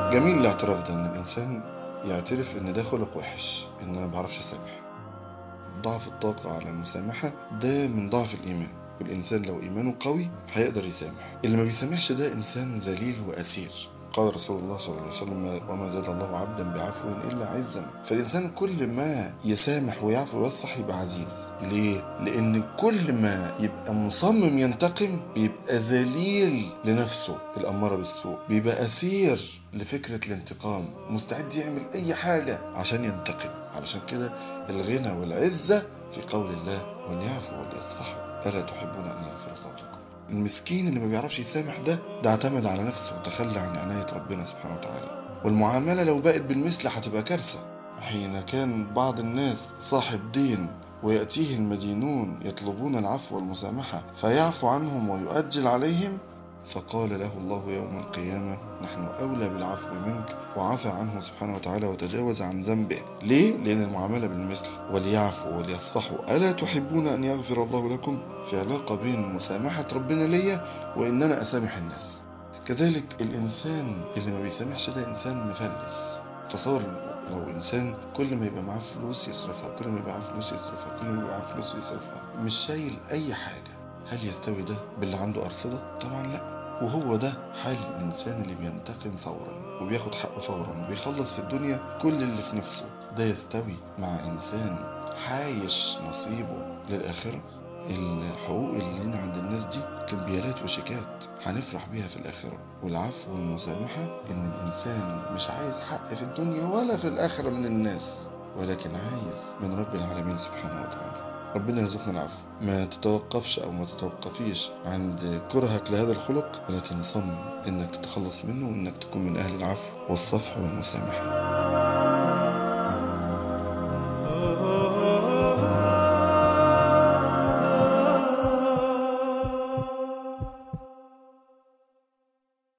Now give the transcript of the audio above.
جميل الاعتراف ده ان الانسان يعترف ان ده خلق وحش ان انا ما بعرفش اسامح ضعف الطاقة على المسامحة ده من ضعف الإيمان والإنسان لو إيمانه قوي هيقدر يسامح اللي ما بيسامحش ده إنسان ذليل وأسير قال رسول الله صلى الله عليه وسلم وما زاد الله عبدا بعفو إلا عزا فالإنسان كل ما يسامح ويعفو ويصفح يبقى عزيز ليه؟ لأن كل ما يبقى مصمم ينتقم بيبقى ذليل لنفسه الأمارة بالسوء بيبقى أسير لفكرة الانتقام مستعد يعمل أي حاجة عشان ينتقم علشان كده الغنى والعزة في قول الله وليعفوا وليصفحوا ألا تحبون أن يغفر الله لكم المسكين اللي ما بيعرفش يسامح ده ده اعتمد على نفسه وتخلى عن عناية ربنا سبحانه وتعالى والمعاملة لو بقت بالمثل هتبقى كارثة حين كان بعض الناس صاحب دين ويأتيه المدينون يطلبون العفو والمسامحة فيعفو عنهم ويؤجل عليهم فقال له الله يوم القيامة نحن أولى بالعفو منك وعفى عنه سبحانه وتعالى وتجاوز عن ذنبه ليه؟ لأن المعاملة بالمثل وليعفوا وليصفحوا ألا تحبون أن يغفر الله لكم في علاقة بين مسامحة ربنا ليا وإن أنا أسامح الناس كذلك الإنسان اللي ما بيسامحش ده إنسان مفلس تصور لو إنسان كل ما يبقى معاه فلوس يصرفها كل ما يبقى معاه فلوس يصرفها كل ما يبقى معاه فلوس يصرفها مش شايل أي حاجة هل يستوي ده باللي عنده أرصدة؟ طبعا لا وهو ده حال الإنسان اللي بينتقم فورا وبياخد حقه فورا وبيخلص في الدنيا كل اللي في نفسه ده يستوي مع إنسان عايش نصيبه للآخرة الحقوق اللي لنا عند الناس دي كمبيالات وشيكات هنفرح بيها في الآخرة والعفو والمسامحة إن الإنسان مش عايز حق في الدنيا ولا في الآخرة من الناس ولكن عايز من رب العالمين سبحانه وتعالى ربنا يرزقنا العفو ما تتوقفش او ما تتوقفيش عند كرهك لهذا الخلق ولكن صمم انك تتخلص منه وانك تكون من اهل العفو والصفح والمسامحه